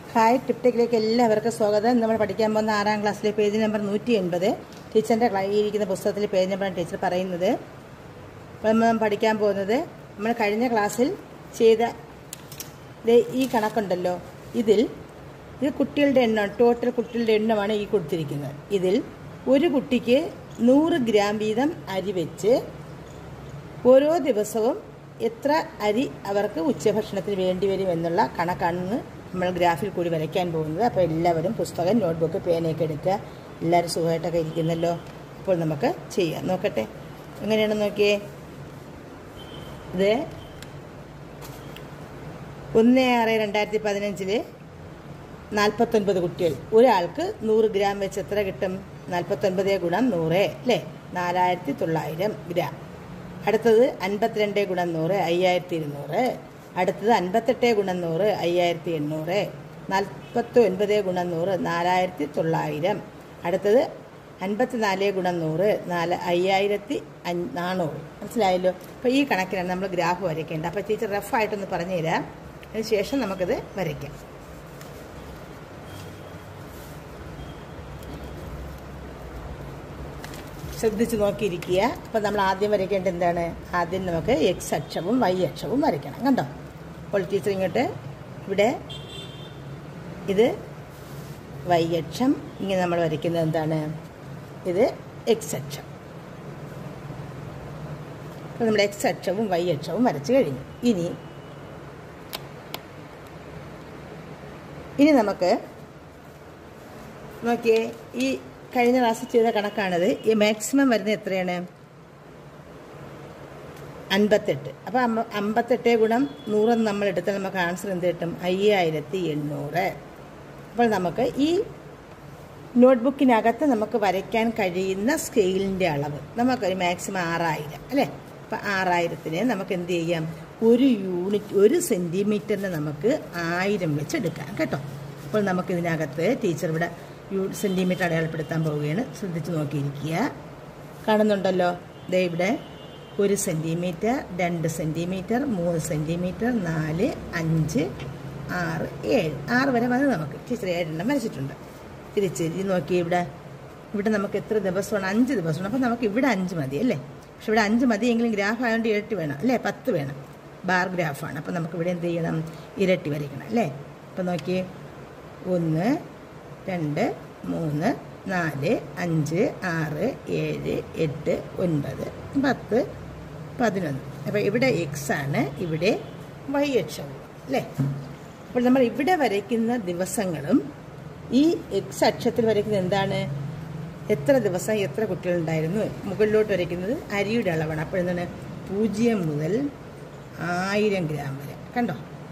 Hi ടിപ്ടെക്കിലേക്ക് എല്ലാവർക്കും സ്വാഗതം ഇന്ന് നമ്മൾ പഠിക്കാൻ പോകുന്ന ആറാം ക്ലാസ്സിലെ പേജ് നമ്പർ നൂറ്റി എൺപത് ടീച്ചറിൻ്റെ ഇരിക്കുന്ന പുസ്തകത്തിലെ പേജ് നമ്പറാണ് ടീച്ചർ പറയുന്നത് അപ്പോൾ നമ്മൾ പഠിക്കാൻ പോകുന്നത് നമ്മൾ കഴിഞ്ഞ ക്ലാസ്സിൽ ചെയ്ത ദേ ഈ കണക്കുണ്ടല്ലോ ഇതിൽ ഇത് കുട്ടികളുടെ എണ്ണം ടോട്ടൽ കുട്ടികളുടെ എണ്ണമാണ് ഈ കൊടുത്തിരിക്കുന്നത് ഇതിൽ ഒരു കുട്ടിക്ക് നൂറ് ഗ്രാം വീതം അരി വെച്ച് ഓരോ ദിവസവും എത്ര അരി അവർക്ക് ഉച്ചഭക്ഷണത്തിന് വേണ്ടി വരും എന്നുള്ള കണക്കാണ് നമ്മൾ ഗ്രാഫിൽ കൂടി വരയ്ക്കാൻ പോകുന്നത് അപ്പോൾ എല്ലാവരും പുസ്തകം നോട്ട്ബുക്ക് പേനയൊക്കെ എടുക്കുക എല്ലാവരും സുഖമായിട്ടൊക്കെ ഇരിക്കുന്നല്ലോ അപ്പോൾ നമുക്ക് ചെയ്യാം നോക്കട്ടെ എങ്ങനെയാണെന്ന് നോക്കിയേ ഇത് ഒന്ന് ആറ് രണ്ടായിരത്തി പതിനഞ്ചില് നാൽപ്പത്തൊൻപത് കുട്ടികൾ ഒരാൾക്ക് നൂറ് ഗ്രാം വെച്ച് എത്ര കിട്ടും നാൽപ്പത്തൊൻപത് ഗുണം നൂറ് അല്ലേ നാലായിരത്തി തൊള്ളായിരം ഗ്രാം അടുത്തത് അൻപത്തിരണ്ട് ഗുണം നൂറ് അയ്യായിരത്തി ഇരുന്നൂറ് അടുത്തത് അൻപത്തെട്ട് ഗുണം നൂറ് അയ്യായിരത്തി എണ്ണൂറ് നാൽപ്പത്തി ഒൻപത് ഗുണം നൂറ് നാലായിരത്തി തൊള്ളായിരം അടുത്തത് അൻപത്തിനാല് ഗുണം നൂറ് നാല് അയ്യായിരത്തി അഞ്ഞ് നാനൂറ് മനസ്സിലായല്ലോ അപ്പോൾ ഈ കണക്കിനാണ് നമ്മൾ ഗ്രാഫ് വരയ്ക്കേണ്ടത് അപ്പോൾ ടീച്ചർ റഫായിട്ടൊന്ന് പറഞ്ഞു തരാം അതിന് ശേഷം നമുക്കിത് വരയ്ക്കാം ശ്രദ്ധിച്ച് നോക്കിയിരിക്കുക അപ്പം നമ്മൾ ആദ്യം വരയ്ക്കേണ്ടത് എന്താണ് ആദ്യം നമുക്ക് എക്സ് അക്ഷവും വൈ അക്ഷവും വരയ്ക്കണം കണ്ടോ അപ്പോൾ ടീച്ചർ ഇങ്ങോട്ട് ഇവിടെ ഇത് വൈ അക്ഷം ഇങ്ങനെ നമ്മൾ വരയ്ക്കുന്നത് എന്താണ് ഇത് എക്സ് അക്ഷം അപ്പോൾ നമ്മുടെ എക്സ് അക്ഷവും വൈ അക്ഷവും വരച്ച് കഴിഞ്ഞു ഇനി ഇനി നമുക്ക് നോക്കിയേ ഈ കഴിഞ്ഞ ക്ലാസ്സിൽ ചെയ്ത കണക്കാണിത് ഈ മാക്സിമം വരുന്നത് എത്രയാണ് അൻപത്തെട്ട് അപ്പോൾ അമ്പ അമ്പത്തെട്ട് ഗുണം നൂറെന്ന് നമ്മൾ എടുത്താൽ നമുക്ക് ആൻസർ എന്ത് കിട്ടും അയ്യായിരത്തി എണ്ണൂറ് അപ്പോൾ നമുക്ക് ഈ നോട്ട്ബുക്കിനകത്ത് നമുക്ക് വരയ്ക്കാൻ കഴിയുന്ന സ്കെയിലിൻ്റെ അളവ് നമുക്കൊരു മാക്സിമം ആറായിരം അല്ലേ അപ്പം ആറായിരത്തിന് നമുക്ക് എന്ത് ചെയ്യാം ഒരു യൂണിറ്റ് ഒരു സെൻറ്റിമീറ്ററിന് നമുക്ക് ആയിരം വെച്ചെടുക്കാം കേട്ടോ അപ്പോൾ നമുക്കിതിനകത്ത് ടീച്ചർ ഇവിടെ യു സെൻറ്റിമീറ്റർ അടയാളപ്പെടുത്താൻ പോവുകയാണ് ശ്രദ്ധിച്ച് നോക്കിയിരിക്കുക കാണുന്നുണ്ടല്ലോ ദേ ഇവിടെ ഒരു സെൻറ്റിമീറ്റർ രണ്ട് സെൻറ്റിമീറ്റർ മൂന്ന് സെൻറ്റിമീറ്റർ നാല് അഞ്ച് ആറ് ഏഴ് ആറ് വരെ വന്ന് നമുക്ക് ടീച്ചർ ഏഴെണ്ണം വരച്ചിട്ടുണ്ട് തിരിച്ച് ഇത് നോക്കി ഇവിടെ ഇവിടെ നമുക്ക് എത്ര ദിവസമാണ് അഞ്ച് ദിവസമാണ് അപ്പോൾ നമുക്ക് ഇവിടെ അഞ്ച് മതി അല്ലേ പക്ഷെ ഇവിടെ അഞ്ച് മതി എങ്കിലും ഗ്രാഫ് ആയതുകൊണ്ട് ഇരട്ടി വേണം അല്ലേ പത്ത് വേണം ബാർ ഗ്രാഫാണ് അപ്പോൾ നമുക്ക് ഇവിടെ എന്ത് ചെയ്യണം ഇരട്ടി വരയ്ക്കണം അല്ലേ അപ്പോൾ നോക്കിയേ ഒന്ന് രണ്ട് മൂന്ന് നാല് അഞ്ച് ആറ് ഏഴ് എട്ട് ഒൻപത് പത്ത് പതിനൊന്ന് അപ്പോൾ ഇവിടെ എക്സ് ആണ് ഇവിടെ വൈ അക്ഷവും അല്ലേ അപ്പോൾ നമ്മൾ ഇവിടെ വരയ്ക്കുന്ന ദിവസങ്ങളും ഈ എക്സ് അക്ഷത്തിൽ വരയ്ക്കുന്നത് എന്താണ് എത്ര ദിവസം എത്ര കുട്ടികളുണ്ടായിരുന്നു മുകളിലോട്ട് വരയ്ക്കുന്നത് അരിയുടെ അളവാണ് അപ്പോൾ എന്താണ് പൂജ്യം മുതൽ ആയിരം ഗ്രാം വരെ കണ്ടോ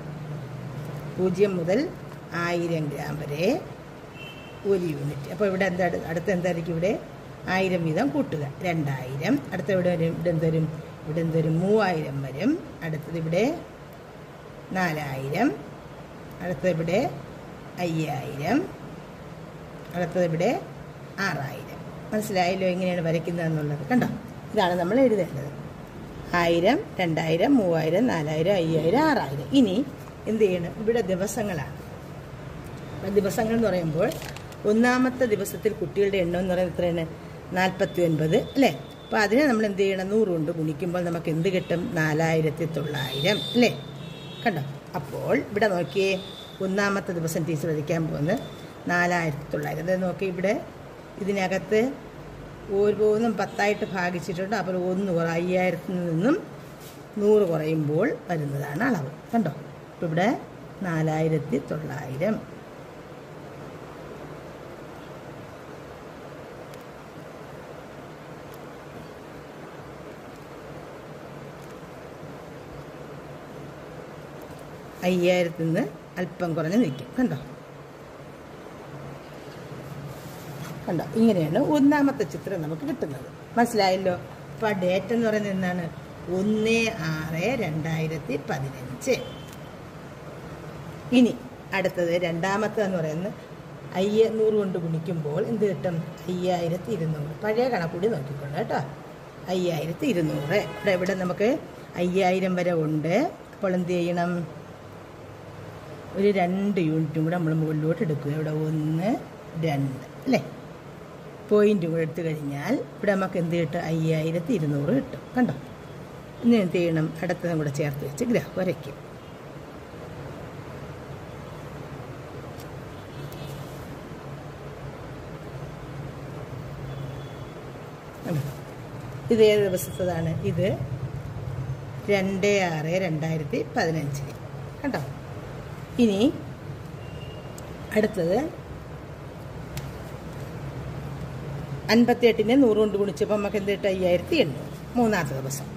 പൂജ്യം മുതൽ ആയിരം ഗ്രാം വരെ ഒരു യൂണിറ്റ് അപ്പോൾ ഇവിടെ എന്താ അടുത്ത എന്തായിരിക്കും ഇവിടെ ആയിരം വീതം കൂട്ടുക രണ്ടായിരം അടുത്ത ഇവിടെ വരും ഇവിടെ എന്തോരും ഇവിടെ എന്തോരും മൂവായിരം വരും അടുത്തത് ഇവിടെ നാലായിരം അടുത്തത് ഇവിടെ അയ്യായിരം അടുത്തത് ഇവിടെ ആറായിരം മനസ്സിലായല്ലോ എങ്ങനെയാണ് വരയ്ക്കുന്നതെന്നുള്ളത് കണ്ടോ ഇതാണ് നമ്മൾ എഴുതേണ്ടത് ആയിരം രണ്ടായിരം മൂവായിരം നാലായിരം അയ്യായിരം ആറായിരം ഇനി എന്ത് ചെയ്യണം ഇവിടെ ദിവസങ്ങളാണ് ദിവസങ്ങൾ എന്ന് പറയുമ്പോൾ ഒന്നാമത്തെ ദിവസത്തിൽ കുട്ടികളുടെ എണ്ണം എന്ന് പറയുന്നത് എത്രയാണ് നാൽപ്പത്തി ഒൻപത് അല്ലേ അപ്പോൾ അതിനെ നമ്മൾ എന്ത് ചെയ്യണം നൂറ് കൊണ്ട് ഗുണിക്കുമ്പോൾ നമുക്ക് എന്ത് കിട്ടും നാലായിരത്തി തൊള്ളായിരം അല്ലേ കണ്ടോ അപ്പോൾ ഇവിടെ നോക്കിയേ ഒന്നാമത്തെ ദിവസം ടീച്ചർ വരയ്ക്കാൻ പോകുന്നത് നാലായിരത്തി തൊള്ളായിരം അതായത് നോക്കി ഇവിടെ ഇതിനകത്ത് ഓരോന്നും പത്തായിട്ട് ഭാഗിച്ചിട്ടുണ്ട് അപ്പോൾ ഒന്ന് കുറ അയ്യായിരത്തിൽ നിന്നും നൂറ് കുറയുമ്പോൾ വരുന്നതാണ് അളവ് കണ്ടോ അപ്പോൾ ഇവിടെ നാലായിരത്തി തൊള്ളായിരം അയ്യായിരത്തിൽ നിന്ന് അല്പം കുറഞ്ഞ് നിൽക്കും കണ്ടോ കണ്ടോ ഇങ്ങനെയാണ് ഒന്നാമത്തെ ചിത്രം നമുക്ക് കിട്ടുന്നത് മനസ്സിലായല്ലോ അപ്പോൾ ആ ഡേറ്റ് എന്ന് പറയുന്നത് എന്താണ് ഒന്ന് ആറ് രണ്ടായിരത്തി പതിനഞ്ച് ഇനി അടുത്തത് രണ്ടാമത്തെന്ന് പറയുന്നത് അയ്യ നൂറ് കൊണ്ട് ഗുണിക്കുമ്പോൾ എന്ത് കിട്ടും അയ്യായിരത്തി ഇരുന്നൂറ് പഴയ കണക്കൂടി നോക്കിക്കൊണ്ട് കേട്ടോ അയ്യായിരത്തി ഇരുന്നൂറ് ഇവിടെ ഇവിടെ നമുക്ക് അയ്യായിരം വരെ ഉണ്ട് അപ്പോൾ എന്ത് ചെയ്യണം ഒരു രണ്ട് യൂണിറ്റും കൂടെ നമ്മൾ മുകളിലോട്ട് എടുക്കുക ഇവിടെ ഒന്ന് രണ്ട് അല്ലേ പോയിൻറ്റും കൂടെ എടുത്തു കഴിഞ്ഞാൽ ഇവിടെ നമുക്ക് എന്ത് കിട്ടും അയ്യായിരത്തി ഇരുന്നൂറ് കിട്ടും കണ്ടോ ഇനി എന്ത് ചെയ്യണം അടുത്തതും കൂടെ ചേർത്ത് വെച്ച് ഗ്രാഫ് വരയ്ക്കും കണ്ടോ? ഇത് ഏത് ദിവസത്തതാണ് ഇത് രണ്ട് ആറ് രണ്ടായിരത്തി പതിനഞ്ചിന് കണ്ടോ ഇനി അടുത്തത് അൻപത്തിയെട്ടിനെ നൂറ് കൊണ്ട് ഗുണിച്ചപ്പോൾ നമുക്ക് എന്ത് കിട്ടും അയ്യായിരത്തി എണ്ണൂറ് മൂന്നാമത്തെ ദിവസം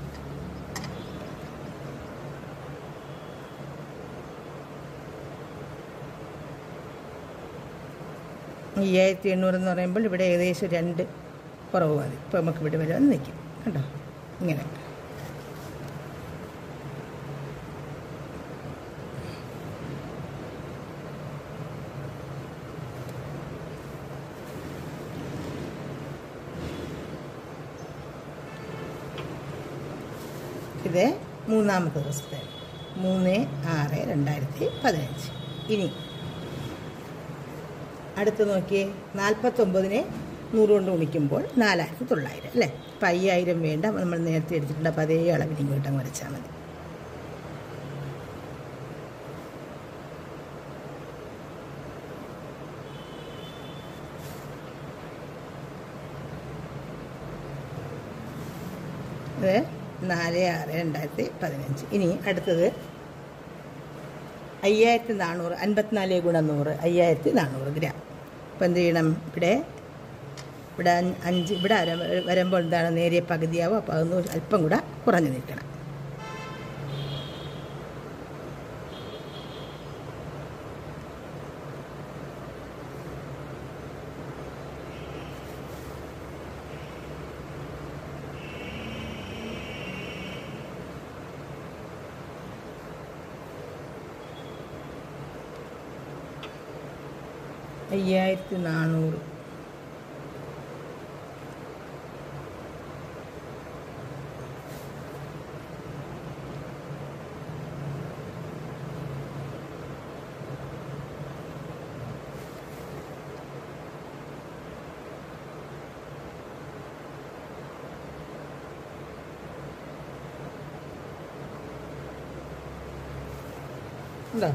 അയ്യായിരത്തി എണ്ണൂറ് എന്ന് പറയുമ്പോൾ ഇവിടെ ഏകദേശം രണ്ട് കുറവ് മതി ഇപ്പോൾ നമുക്ക് ഇവിടെ വരെ വന്ന് നിൽക്കും കണ്ടോ ഇങ്ങനെ ഇത് മൂന്നാമത്തെ ദിവസത്തെ മൂന്ന് ആറ് രണ്ടായിരത്തി പതിനഞ്ച് ഇനി അടുത്ത് നോക്കിയേ നാൽപ്പത്തൊമ്പതിനെ നൂറ് കൊണ്ട് ഗുണിക്കുമ്പോൾ നാലായിരത്തി തൊള്ളായിരം അല്ലേ അപ്പം അയ്യായിരം വേണ്ട നമ്മൾ നേരത്തെ എടുത്തിട്ടുണ്ട് അപ്പോൾ അതേ അളവിൽ ഇങ്ങോട്ട് അങ്ങ് വരച്ചാൽ മതി ഇത് നാല് ആറ് രണ്ടായിരത്തി പതിനഞ്ച് ഇനി അടുത്തത് അയ്യായിരത്തി നാനൂറ് അൻപത്തിനാല് ഗുണം നൂറ് അയ്യായിരത്തി നാനൂറ് ഗ്രാം അപ്പോൾ എന്ത് ചെയ്യണം ഇവിടെ ഇവിടെ അഞ്ച് അഞ്ച് ഇവിടെ വര- വരുമ്പോൾ എന്താണ് നേരിയ പകുതിയാവും അപ്പോൾ അതൊന്ന് അല്പം കൂടെ കുറഞ്ഞു നിൽക്കണം അയ്യായിരത്തി നാനൂറ് ഉണ്ടോ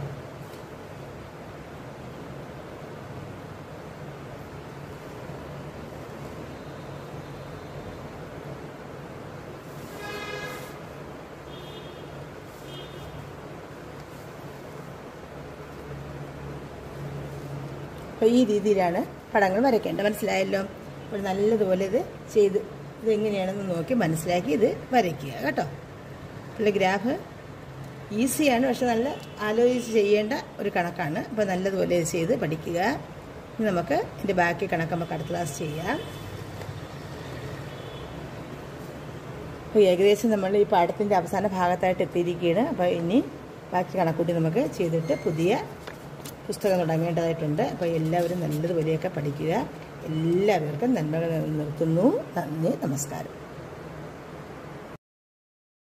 അപ്പോൾ ഈ രീതിയിലാണ് പടങ്ങൾ വരയ്ക്കേണ്ടത് മനസ്സിലായല്ലോ അപ്പോൾ നല്ലതുപോലെ ഇത് ചെയ്ത് ഇതെങ്ങനെയാണെന്ന് നോക്കി മനസ്സിലാക്കി ഇത് വരയ്ക്കുക കേട്ടോ അപ്പോൾ ഗ്രാഫ് ഈസിയാണ് പക്ഷെ നല്ല ആലോചിച്ച് ചെയ്യേണ്ട ഒരു കണക്കാണ് അപ്പോൾ നല്ലതുപോലെ ഇത് ചെയ്ത് പഠിക്കുക ഇനി നമുക്ക് ഇതിൻ്റെ ബാക്കി കണക്ക് നമുക്ക് അടുത്ത ക്ലാസ് ചെയ്യാം അപ്പോൾ ഏകദേശം നമ്മൾ ഈ പാഠത്തിൻ്റെ അവസാന ഭാഗത്തായിട്ട് എത്തിയിരിക്കുകയാണ് അപ്പോൾ ഇനി ബാക്കി കണക്കൂട്ടി നമുക്ക് ചെയ്തിട്ട് പുതിയ പുസ്തകം തുടങ്ങേണ്ടതായിട്ടുണ്ട് അപ്പോൾ എല്ലാവരും നല്ലതുപോലെയൊക്കെ പഠിക്കുക എല്ലാവർക്കും നന്മകൾ നിർത്തുന്നു നന്ദി നമസ്കാരം